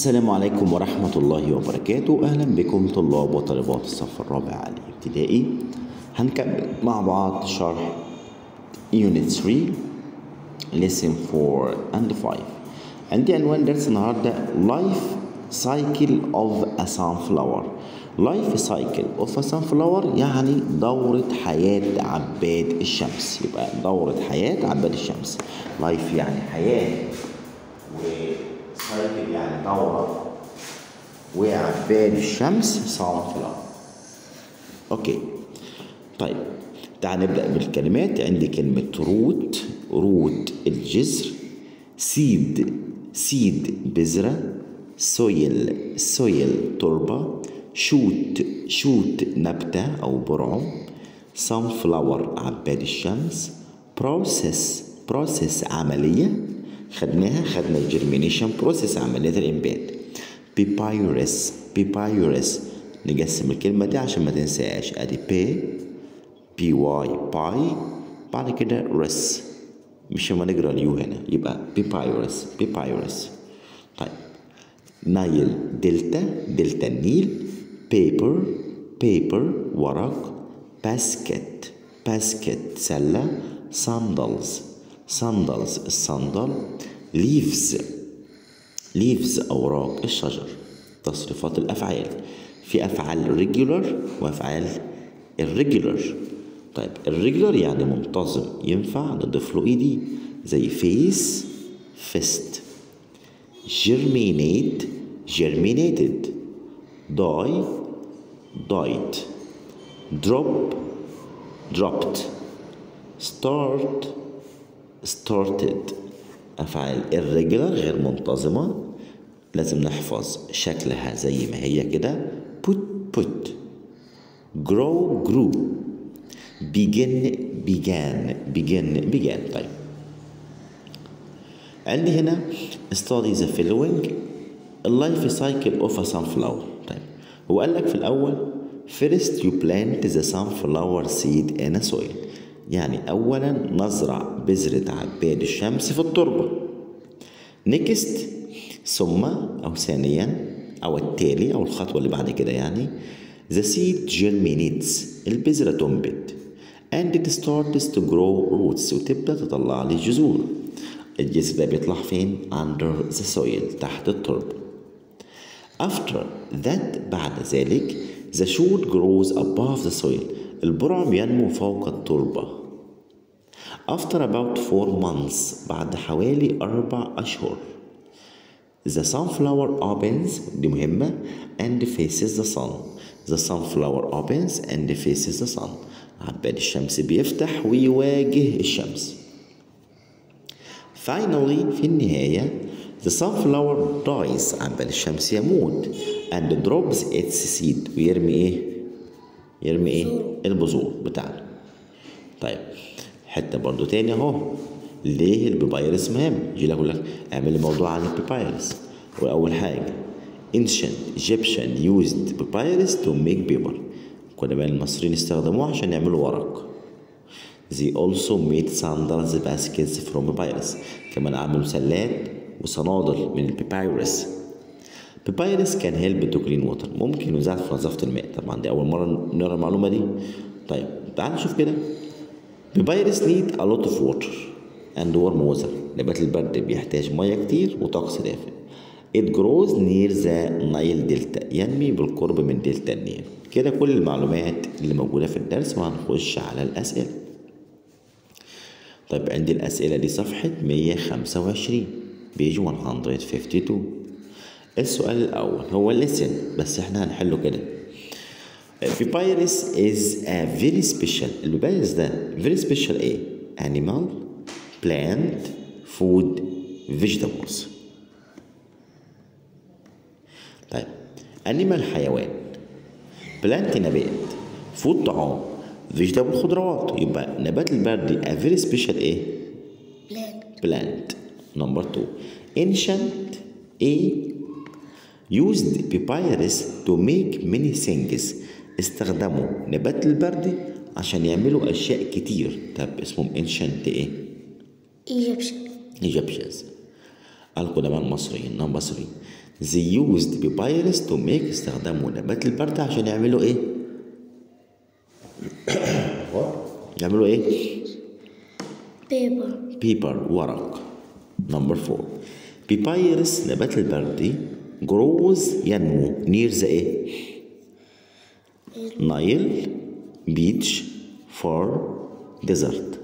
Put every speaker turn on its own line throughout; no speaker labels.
السلام عليكم ورحمة الله وبركاته أهلا بكم طلاب وطالبات الصف الرابع الابتدائي هنكمل مع بعض شرح Unit 3 Lesson 4 and 5 عندي عنوان درس النهاردة Life Cycle of a Sunflower Life Cycle of a Sunflower يعني دورة حياة عباد الشمس يبقى دورة حياة عباد الشمس Life يعني حياة وسايكل يعني دورة وعباد الشمس sunflower اوكي طيب تعال نبدأ بالكلمات عندي كلمة روت روت الجذر سيد سيد بذرة سويل سويل تربة شوت شوت نبتة أو برعم sunflower عباد الشمس process process عملية خدناها خدنا الجرمينيشن بروسيس عملية الإنبات بيبايورس بيبايورس نقسم الكلمة دي عشان ما تنساش ادي بي بي واي باي بعد كده رس مش ما نقرا اليو هنا يبقى بيبايورس بيبايورس طيب نايل دلتا دلتا النيل بيبر بيبر ورق باسكت باسكت سلة ساندلز ساندلز الصندل ليفز ليفز أوراق الشجر تصريفات الأفعال في أفعال ريجولر وأفعال irregular طيب الريجولر يعني منتظم ينفع نضيف له ايدي زي فيس فيست germinate germinated die died drop dropped start started أفعال irregular غير منتظمة لازم نحفظ شكلها زي ما هي كده put put grow grew begin began begin began طيب عندي هنا study the following life cycle of a sunflower طيب هو قال لك في الأول first you plant the sunflower seed in a soil يعني أولا نزرع بذرة عباد الشمس في التربة نكست ثم أو ثانيا أو التالي أو الخطوة اللي بعد كده يعني the seed germinates البذرة تنبت and it starts to grow roots وتبدأ تطلع لي جذور الجذر ده بيطلع فين under the soil تحت التربة after that بعد ذلك the shoot grows above the soil البرعم ينمو فوق التربة after about four months بعد حوالي أربع أشهر the sunflower opens دي مهمة and faces the sun the sunflower opens and faces the sun عباد الشمس بيفتح ويواجه الشمس finally في النهاية the sunflower dies عباد الشمس يموت and drops its seed ويرمي ايه يرمي ايه البذور بتاعته طيب حته برضو تاني اهو ليه البيبايرس مهم يجي لك يقول لك اعمل لي موضوع عن البيبايرس واول حاجه ancient Egyptian used papyrus to make paper قدماء المصريين استخدموه عشان يعملوا ورق they also made sandals baskets from papyrus كمان عملوا سلات وصنادل من البيبايرس بيبايرس كان هيلب تو كلين ووتر ممكن يساعد في نظافة الماء طبعا دي أول مرة نقرا المعلومة دي طيب تعال نشوف كده بيبايرس نيد a lot of water and warm weather نبات البرد بيحتاج مية كتير وطقس دافئ It grows near the Nile Delta ينمي بالقرب من دلتا النيل كده كل المعلومات اللي موجودة في الدرس وهنخش على الأسئلة طيب عندي الأسئلة دي صفحة 125 بيج 152 السؤال الأول هو listen بس احنا هنحله كده Papyrus is a very special البيبايرس ده very special ايه animal plant food vegetables طيب animal حيوان plant نبات food طعام vegetable خضروات يبقى نبات البردي a very special ايه
plant
plant number two ancient a used papyrus to make many things استخدموا نبات البردي عشان يعملوا أشياء كتير طب اسمهم ancient إيه؟
Egyptian
Egyptians القدماء المصريين number three they used papyrus to make استخدموا نبات البرد عشان يعملوا ايه يعملوا ايه
بيبر
بيبر ورق نمبر فور بيبايرس نبات البردي جروز ينمو نير ذا ايه نايل بيتش فار ديزرت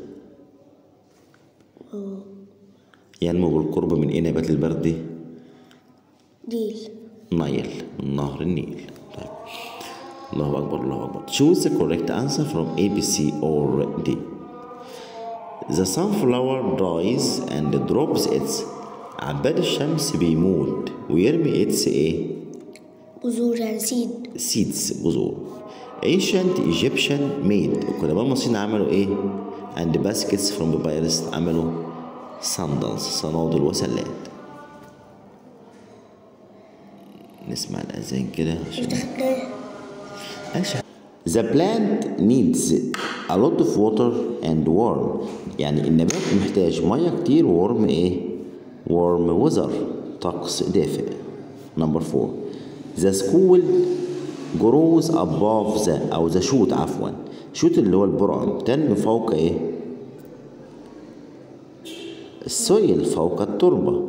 ينمو بالقرب من ايه نبات البردي
ديل
نايل من نهر النيل طيب الله أكبر الله أكبر choose the correct answer from A B C or D The sunflower dies and drops its عباد الشمس بيموت ويرمي its ايه
بذور يعني سيد
seeds بذور ancient Egyptian made القدماء المصريين عملوا ايه and baskets from papyrus عملوا sandals صنادل وسلات نسمع الأذان كده عشان
افتحناه
ماشي The plant needs a lot of water and warm يعني النبات محتاج مية كتير warm ايه warm weather طقس دافئ number four The school grows above the أو the shoot عفوا shoot اللي هو البرعم تنمي فوق ايه السويل فوق التربة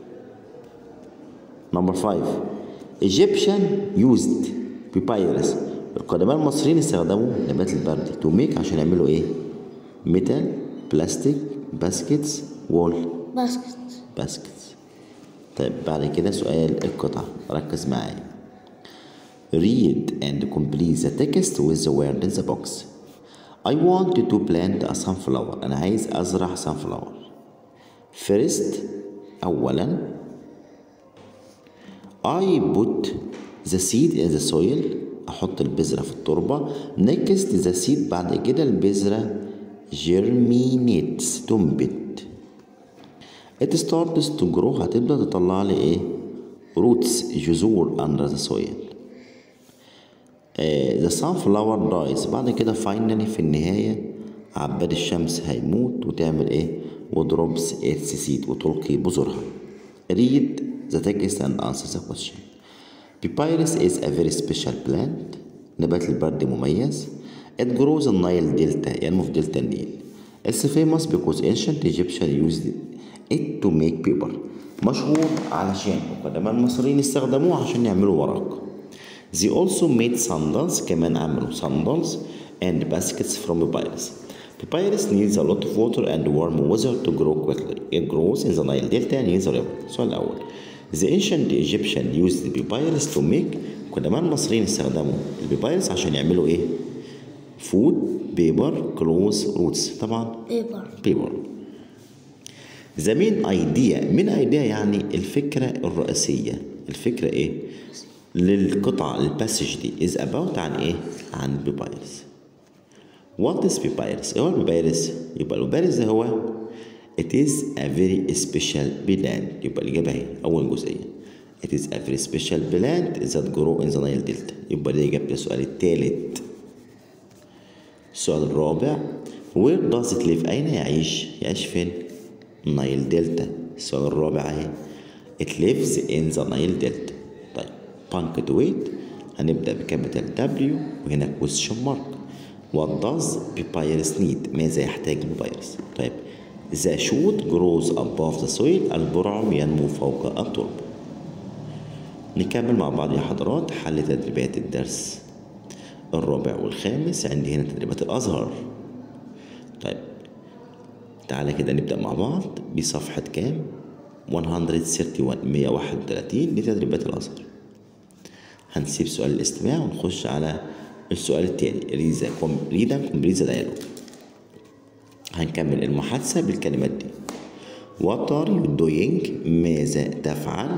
Number five Egyptian used papyrus القدماء المصريين استخدموا نبات البرد to make عشان يعملوا ايه؟ ميتال بلاستيك باسكتس وول
باسكت
باسكتس طيب بعد كده سؤال القطعة ركز معايا Read and complete the text with the word in the box I want to plant a sunflower أنا عايز أزرع sunflower First أولا I put the seed in the soil أحط البذرة في التربة next the seed بعد كده البذرة germinates تنبت it starts to grow هتبدأ تطلع لي إيه roots جذور under the soil آه، the sunflower dies بعد كده finally في النهاية عباد الشمس هيموت وتعمل ايه وضربs its seed وتلقي بذورها read the text and answer the question papyrus is a very special plant نبات البرد مميز it grows in Nile Delta ينمو في دلتا النيل it's famous because ancient Egyptian used it to make paper مشهور علشان القدماء المصريين استخدموه عشان يعملوا ورق They also made sandals كمان عملوا sandals and baskets from papyrus. Papyrus needs a lot of water and warm weather to grow quickly. It grows in the Nile Delta near the river. السؤال الأول. The ancient Egyptian used the papyrus to make القدماء المصريين استخدموا البيبايرس عشان يعملوا ايه؟ food, paper, clothes, roots. طبعا
بيبر
paper. The main idea من idea يعني الفكرة الرئيسية الفكرة ايه للقطعة الباسج دي is about عن ايه عن بيبايرس What is papyrus؟ ايه هو البيبايرس؟ يبقى البيبايرس ده هو It is a very special plant يبقى الإجابة اهي أول جزئية It is a very special plant that grow in the Nile Delta يبقى دي إجابة السؤال التالت السؤال الرابع Where does it live؟ أين يعيش؟ يعيش فين؟ نايل دلتا السؤال الرابع اهي It lives in the Nile Delta طيب punctuate هنبدأ بكابيتال دبليو وهنا question mark What does papyrus need؟ ماذا يحتاج البيبايرس؟ طيب The shoot grows above the soil البرعم ينمو فوق التربة نكمل مع بعض يا حضرات حل تدريبات الدرس الرابع والخامس عندي هنا تدريبات الأزهر طيب تعالى كده نبدأ مع بعض بصفحة كام 131 131 لتدريبات الأزهر هنسيب سؤال الاستماع ونخش على السؤال التاني ريزا كوم ريدا كومبليزا دايلوج هنكمل المحادثة بالكلمات دي What are you doing؟ ماذا تفعل؟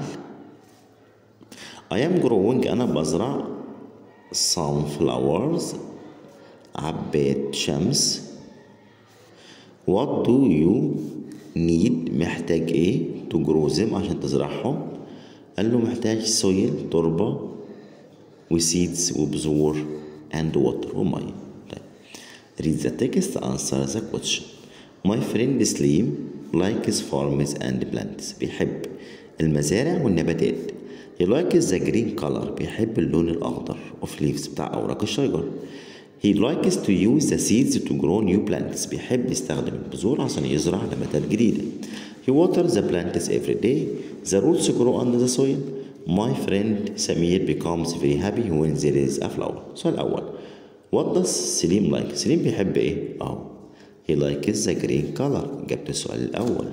I am growing أنا بزرع sunflowers عباد شمس What do you need محتاج ايه to grow them عشان تزرعهم قال له محتاج soil تربة وسيدز وبذور and water ومية طيب read the text answer the question my friend Slim likes farms and plants بيحب المزارع والنباتات he likes the green color بيحب اللون الأخضر of leaves بتاع أوراق الشجر he likes to use the seeds to grow new plants بيحب يستخدم البذور عشان يزرع نباتات جديدة he waters the plants every day the roots grow under the soil my friend سمير becomes very happy when there is a flower السؤال الأول what does سليم like سليم بيحب إيه؟ أهو he likes the green color جبت السؤال الأول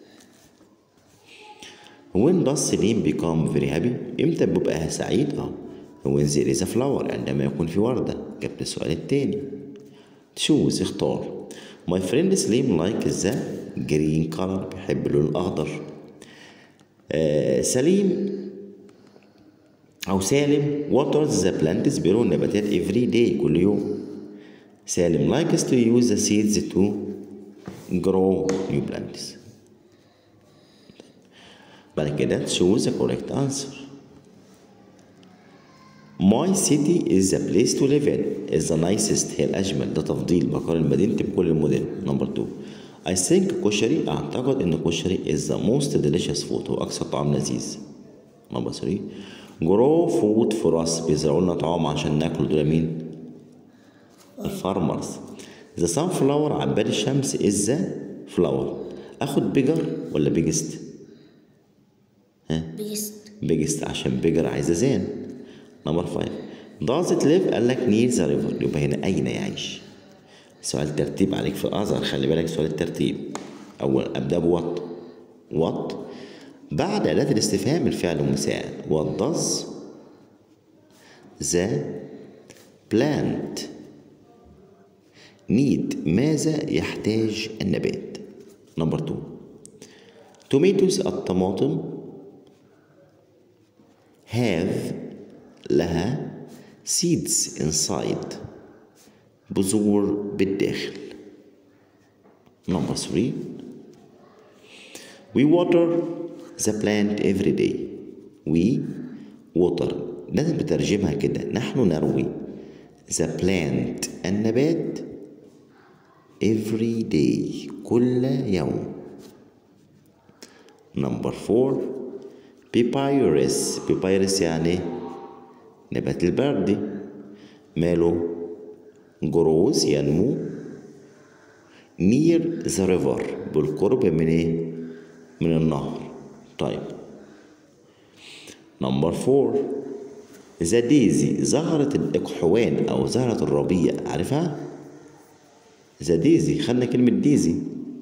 when does سليم become very happy إمتى بيبقى سعيد أهو when there is a flower عندما يكون في وردة جبت السؤال التاني choose اختار my friend سليم like the green color بيحب اللون الأخضر آه سليم أو سالم waters the plants بيروي النباتات every day كل يوم سالم likes to use the seeds to grow new plants بعد كده choose the correct answer My city is the place to live in is the nicest هي الأجمل ده تفضيل بقارن مدينتي بكل المدن نمبر 2 I think كشري أعتقد إن كشري is the most delicious food هو أكثر طعام لذيذ نمبر 3 grow food for us بيزرعوا لنا طعام عشان ناكل دول مين؟ الفارمرز the sunflower عباد الشمس is the flower اخد بيجر ولا بيجست؟
biggest
بيجست عشان بيجر عايزه زان نمبر 5 does it live قال لك near the river يبقى هنا اين يعيش سؤال ترتيب عليك في الازهر خلي بالك سؤال الترتيب اول ابدا بوات وات بعد اداه الاستفهام الفعل مساعد what does the plant need ماذا يحتاج النبات نمبر 2 tomatoes الطماطم have لها seeds inside بذور بالداخل number 3 we water the plant every day we water لازم بترجمها كده نحن نروي the plant النبات every day كل يوم number 4 papyrus papyrus يعني نبات البردي ماله جروز ينمو near the river بالقرب من ايه من النهر طيب نمبر فور ذا ديزي زهرة الإقحوان أو زهرة الربيع عارفها؟ ذا ديزي خدنا كلمة ديزي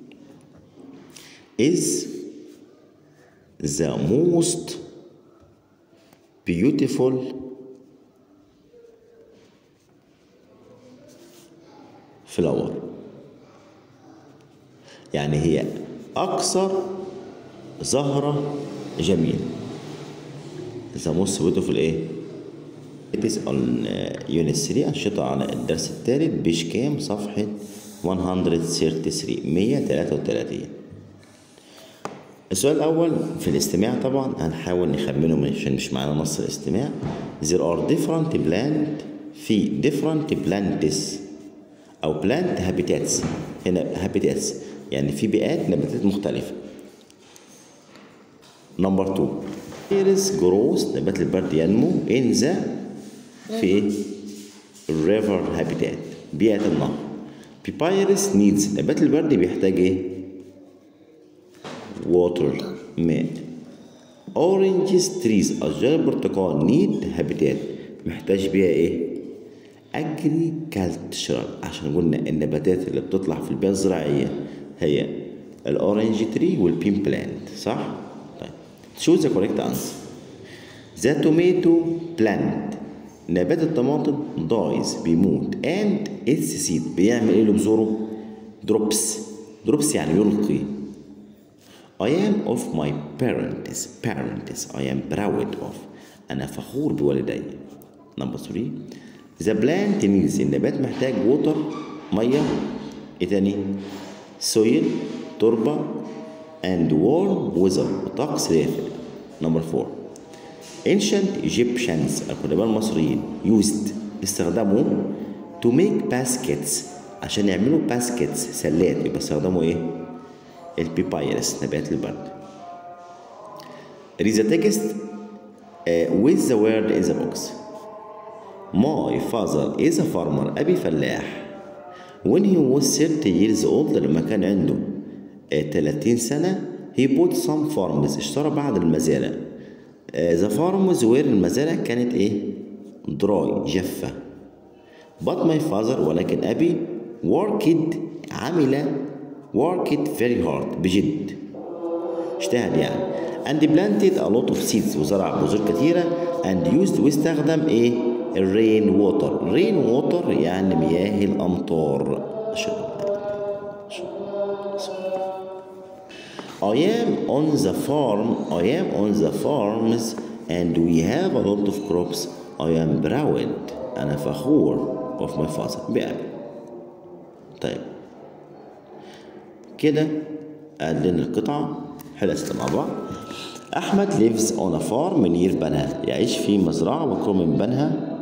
is the most beautiful flower يعني هي أكثر زهرة جميلة the most beautiful إيه؟ It is on uh, unit 3 أنشطة على الدرس الثالث بيش كام صفحة 133 133 السؤال الأول في الاستماع طبعا هنحاول نخمنه عشان مش معانا نص الاستماع There are different plant في different plants أو plant habitats هنا habitats يعني في بيئات نباتات مختلفة نمبر 2 Iris grows نبات البرد ينمو in the في ايه؟ river habitat بيئة النهر Papyrus needs نبات البرد بيحتاج ايه؟ water ماء oranges trees أشجار البرتقال need habitat محتاج بيها ايه؟ agricultural عشان قلنا النباتات اللي بتطلع في البيئة الزراعية هي الأورنج تري والبين بلانت صح؟ طيب choose the correct answer the tomato plant نبات الطماطم dies بيموت and its seed بيعمل ايه لبذوره؟ drops drops يعني يلقي I am of my parents parents I am proud of أنا فخور بوالدي number 3 the plant needs النبات محتاج water مية ايه تاني soil تربة and warm weather وطقس دافئ number 4 ancient Egyptians القدماء المصريين used استخدموا to make baskets عشان يعملوا baskets سلات يبقى استخدموا ايه البيبايرس نبات البرد read the text uh, with the word in the box My father is a farmer أبي فلاح When he was 30 years old لما كان عنده آه، 30 سنة he bought some farms اشترى بعض المزارع آه، the farms were المزارع كانت ايه dry جافة but my father ولكن أبي worked عمل worked very hard بجد اجتهد يعني and planted a lot of seeds وزرع بذور كثيرة and used واستخدم ايه الرين ووتر رين ووتر يعني مياه الأمطار عشان- I am on the farm I am on the farms and we have a lot of crops I am proud أنا فخور of my father بأبي طيب كده قدنا القطعة حلست مع بعض أحمد lives on a farm near بنها يعيش في مزرعة مقرون من بنها